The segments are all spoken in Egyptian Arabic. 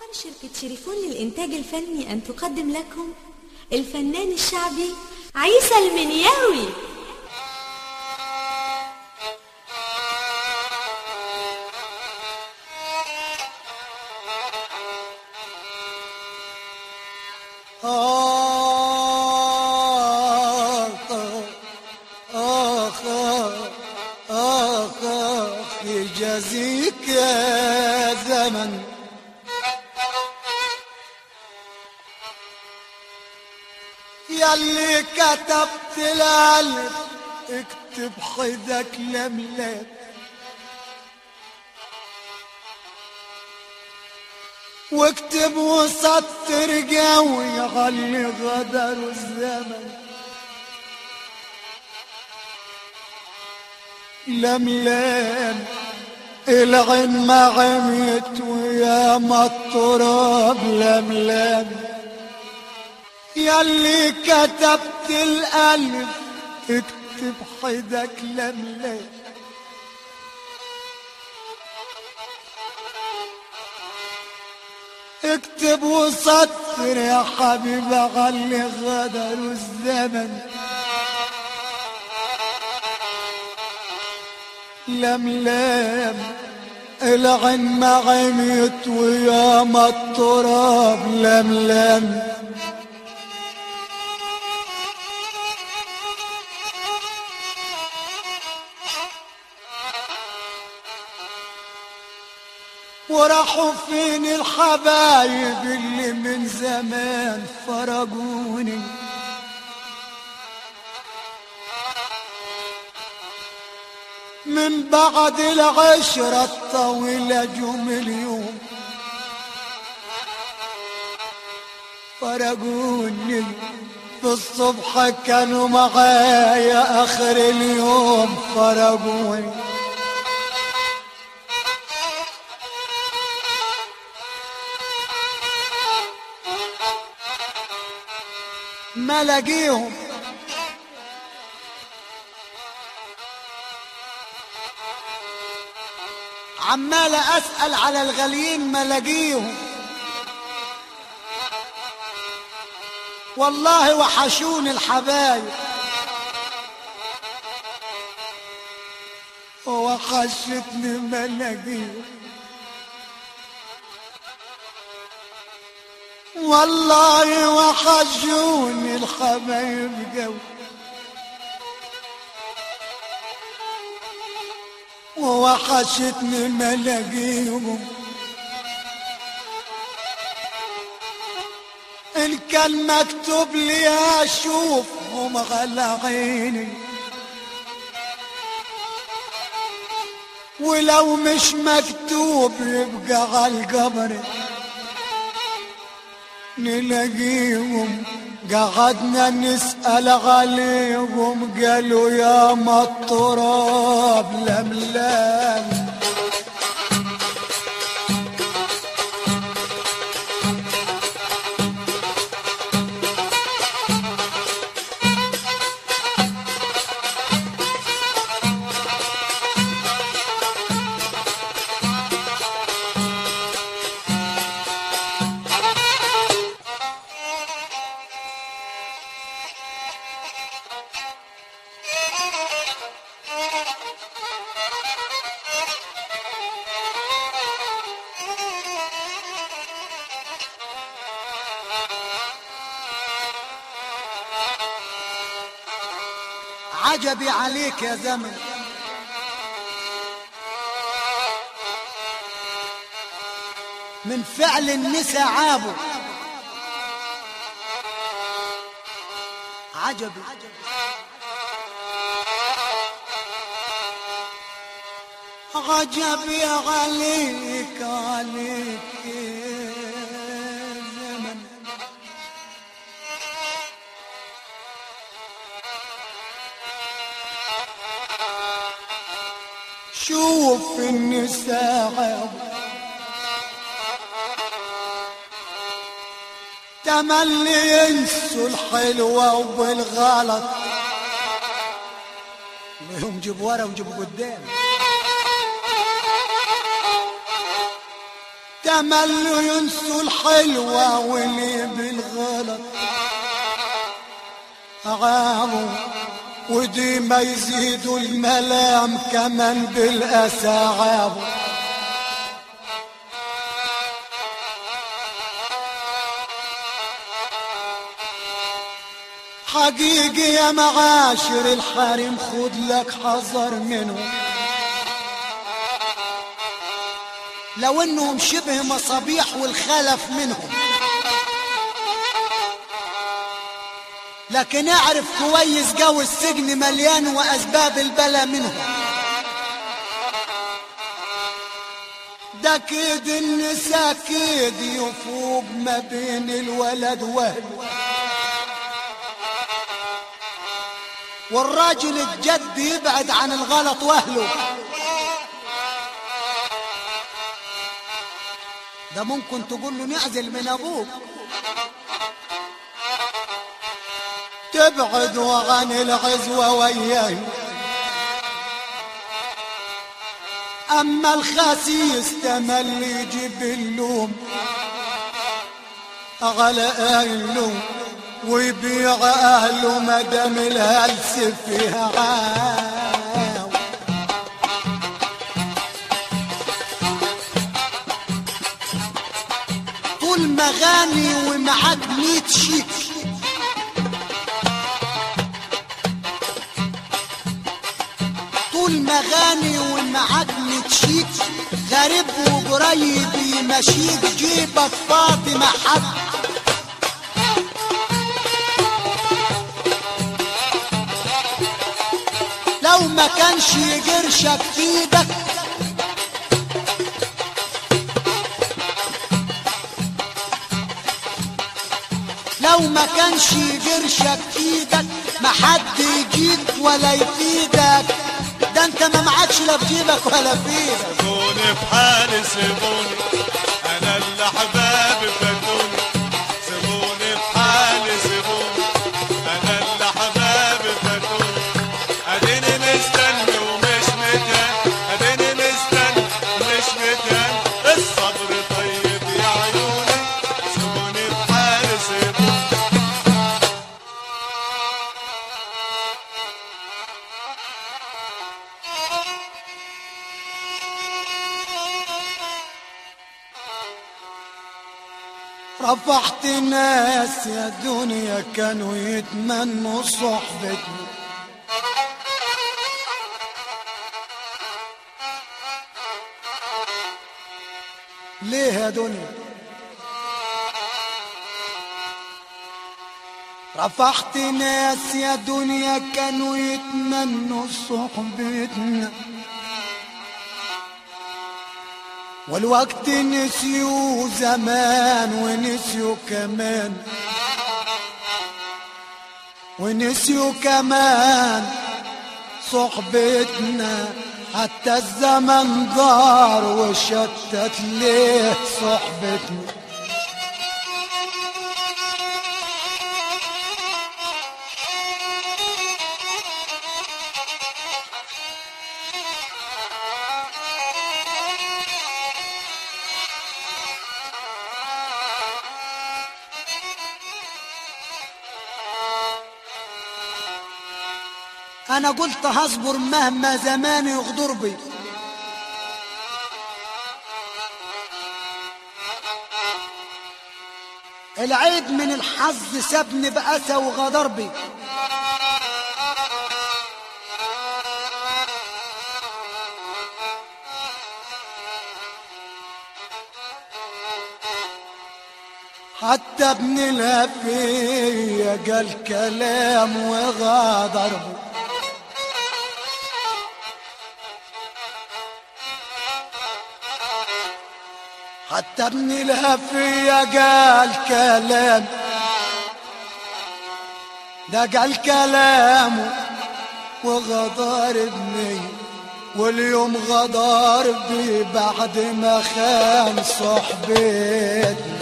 تفخر شركة شريفون للإنتاج الفني أن تقدم لكم الفنان الشعبي عيسى المنياوي آخ آخ آخ آخ يجازيك يا زمن ياللي كتبت الألف اكتب حدك لملك واكتب وسطر قوي غلي غدر الزمن لملام العين ما عميت ويا ما التراب لملام ياللي كتبت الألف اكتب حدك لملام اكتب وسطر يا حبيب غلي غدر الزمن لملام العين ما عميت ويا ما التراب لملم وراحوا فين الحبايب اللي من زمان فرقوني من بعد العشرة الطويلة جم اليوم فرقوني في الصبح كانوا معايا آخر اليوم فرقوني ما لاقيهم عمال اسال على الغاليين ما لاقيهم والله وحشوني الحبايب وحشتني ما لاقيهم والله وحشوني الحبايب قوي ووحشتني ما لاقيهم ان كان مكتوب لي اشوفهم على عيني ولو مش مكتوب يبقى على القبر نلاقيهم قعدنا نسأل عليهم قالوا يا ما التراب لملام عجبي عليك يا زمن من فعل النساء عابوا عجبي عجبي عليك عليك يا زمن شوف النساء تملي ينسوا الحلوة وبالغلط لهم جيب ورا وجيب قدام تملوا ينسوا الحلوة واللي بالغلط عابوا ودي ما يزيدوا الملام كمان بالأسى عابوا حقيقي يا معاشر الحريم خد لك حذر منهم لو انهم شبه مصابيح والخلف منهم لكن اعرف كويس جو السجن مليان واسباب البلا منهم ده كيد النساء كيد يفوق ما بين الولد واهله والراجل الجد يبعد عن الغلط واهله ده ممكن تقول له نعزل من ابوك تبعد عن العزوة وياه أما الخسيس تملي يجيب اللوم على أهله ويبيع أهله مدام الهلس فيها عاو طول ما غني ومعاك ميت شيك طول ما غني ومعاك ميت شيك غريب وقريب يمشيك جيبك فاضي مع حد لو ما كانش قرشك في ايدك لو ما كانش قرشك في ايدك ما حد يجيك ولا يفيدك ده انت ما معكش لا في جيبك ولا في ايدك سيبوني في حالي سيبوني انا اللي احبابي فاتوني سيبوني في حالي سيبوني انا اللي احبابي فاتوني اديني مستني ومش متهان اديني مستني ومش متهان الصبر طيب يا عيوني سيبوني في حالي سيبوني رفعت ناس يا دنيا كانوا يتمنوا صحبتي ليه يا دنيا رفعت ناس يا دنيا كانوا يتمنوا صحبتنا والوقت نسيوا زمان ونسيوا كمان ونسيوا كمان صحبتنا حتى الزمن دار وشتت ليه صحبتنا انا قلت هصبر مهما زماني يغدر بي العيد من الحظ سابني بأسى وغدر بي حتى ابن الهفية قال كلام وغادر بي حتى ابن الهفية قال كلام ده قال كلامه وغدار ابني واليوم غدار بي بعد ما خان صحبتنا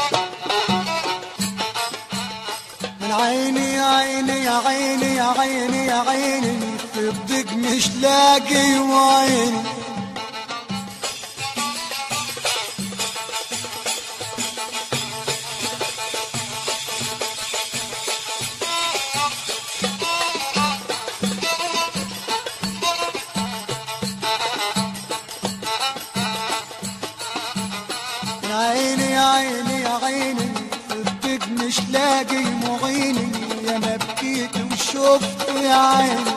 من عيني يا عيني يا عيني يا عيني يا عيني في الضيق مش لاقي وعيني عيني يا عيني يا عيني الطيب مش لاقي معيني يا ما بكيت وشفت يا عيني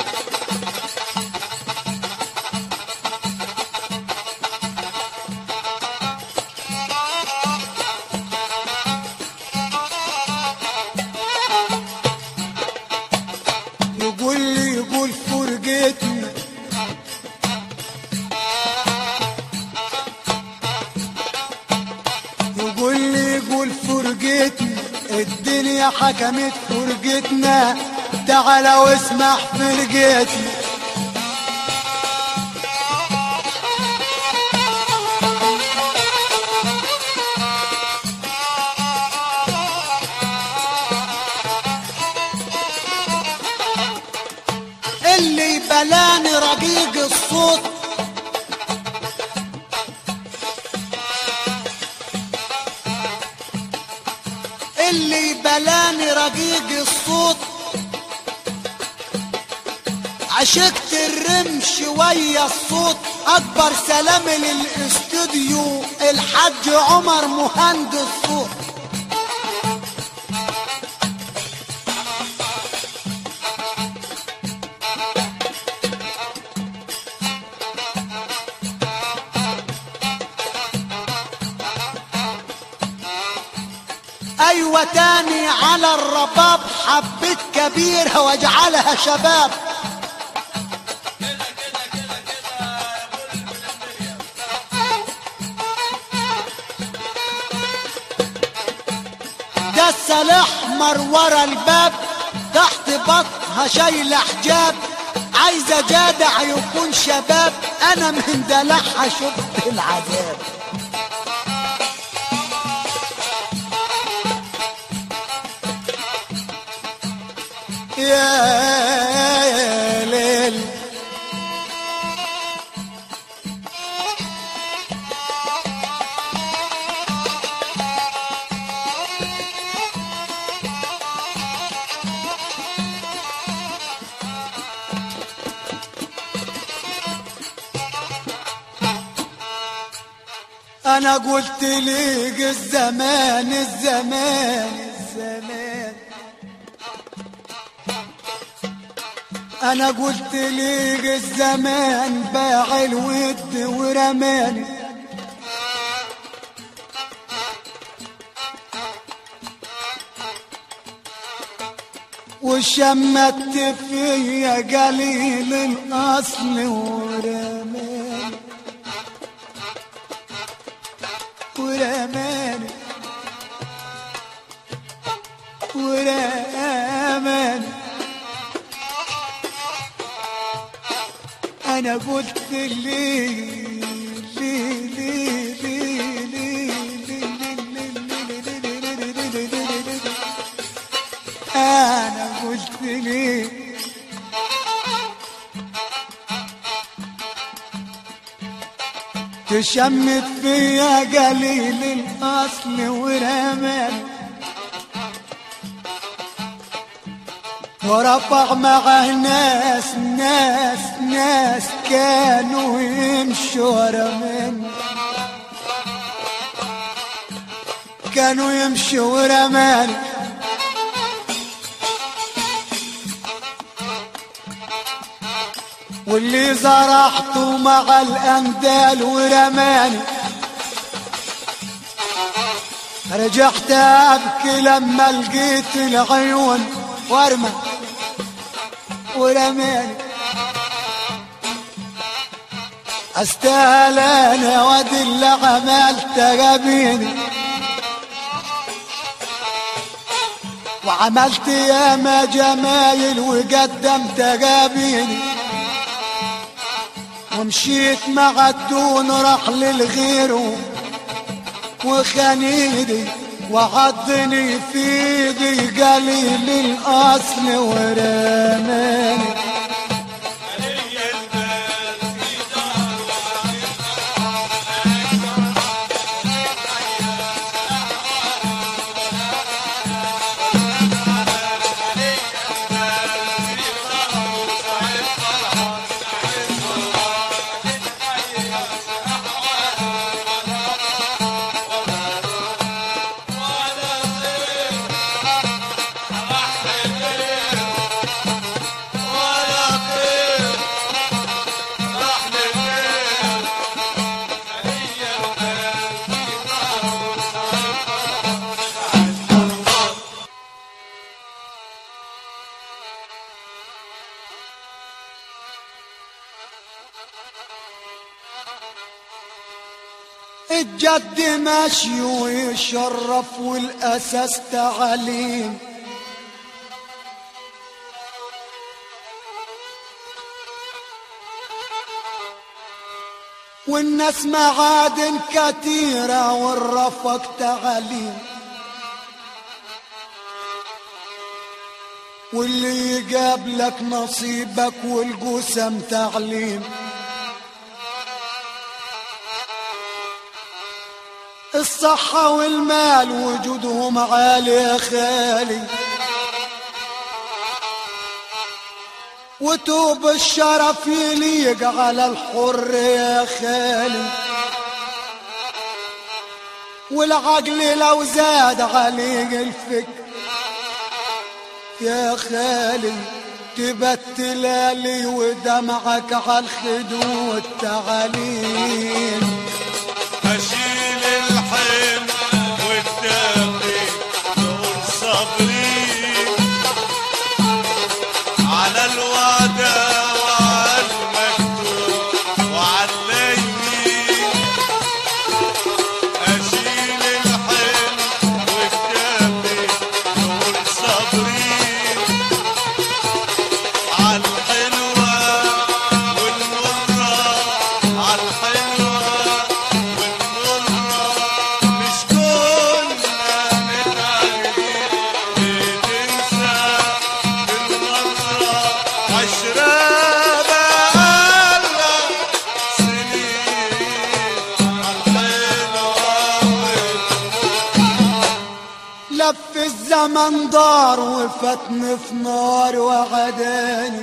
يقول لي يقول فرقتني يقول لي يقول فرقتني الدنيا حكمت فرقتنا تعال واسمع فرقتنا اللي بلاني رقيق الصوت اللي بلاني رقيق الصوت عشقت الرمش ويا الصوت اكبر سلام للاستوديو الحاج عمر مهندس صوت ايوه تاني على الرباب حبيت كبيرها واجعلها شباب ده الاحمر ورا الباب تحت بطها شايله حجاب عايزه جدع يكون شباب انا من دلعها شفت العذاب يا ليل انا قلت ليك الزمان الزمان الزمان انا قلت ليك الزمان باع الود ورماني وشمت فيا قليل الاصل ورماني ورماني ورماني انا قلت لي لي لي لي لي لي انا قلت لي تشمت فيا قليل الاصل ورمان ورفع معه ناس ناس ناس كانوا يمشوا ورا مني كانوا يمشوا ورا مني واللي زرعته مع الاندال ورماني رجعت ابكي لما لقيت العيون وارمى ورماني استاهل انا وادي اللي عملت قبيني وعملت ياما جمايل وقدمت قابيني ومشيت مع الدون راح للغير وخنيدي وعضني في ايدي قليل الاصل ورماني الجد ماشي ويشرف والأساس تعليم والناس معادن كتيرة والرفق تعليم واللي يجاب لك نصيبك والقسم تعليم الصحة والمال وجودهم عالي يا خالي وتوب الشرف يليق على الحر يا خالي والعقل لو زاد عليه الفكر يا خالي تبتل لي ودمعك على الخدود تعاليم اشيل الحلم والداقي نقول صبري على الوعدة وعلى المكتوب وعلى الليل اشيل الحلم والداقي نقول صبري على الحلوة والمرة على الحلوة والمرة مش كنا متعودين بتنسى بالمرة عشرة بقالنا سنين على الحلوة والمرة لف الزمن دار وفتني في نار وعداني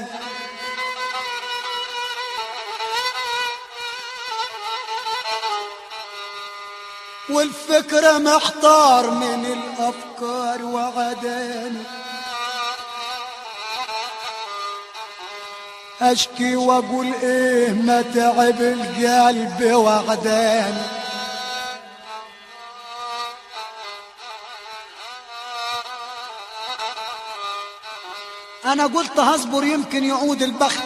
والفكرة محتار من الأفكار وعداني أشكي وأقول إيه ما تعب القلب وعداني أنا قلت هصبر يمكن يعود البخت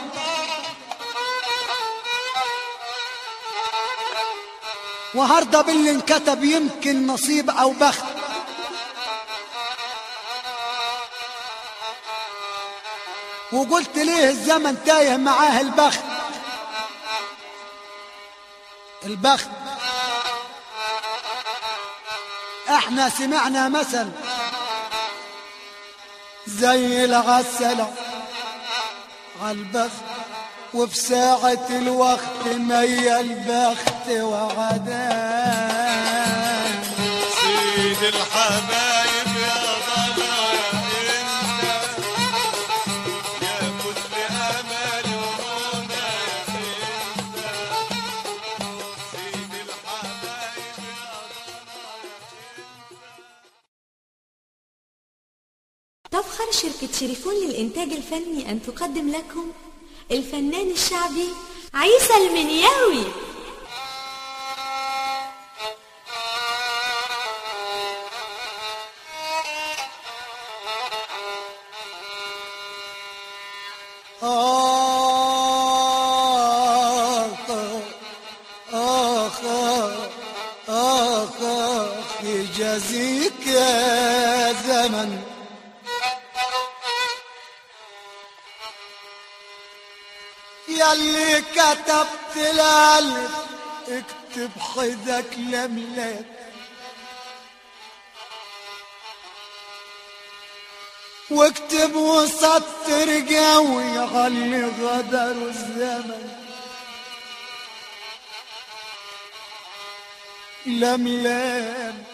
وهرضى باللي انكتب يمكن نصيب أو بخت وقلت ليه الزمن تايه معاه البخت البخت احنا سمعنا مثل زي العسلة عالبخت وفي ساعة الوقت ميا البخت وعدان سيد الحبايب يا ضنايا انت يا كل امل ومنى انت سيد الحبايب يا تفخر شركة شريفون للإنتاج الفني أن تقدم لكم الفنان الشعبي عيسى المنياوي آخ آخ آخ آخ يجازيك يا زمن ياللي كتبت الألف اكتب حدك لملك واكتب وسطر قوي على غدر الزمن لملام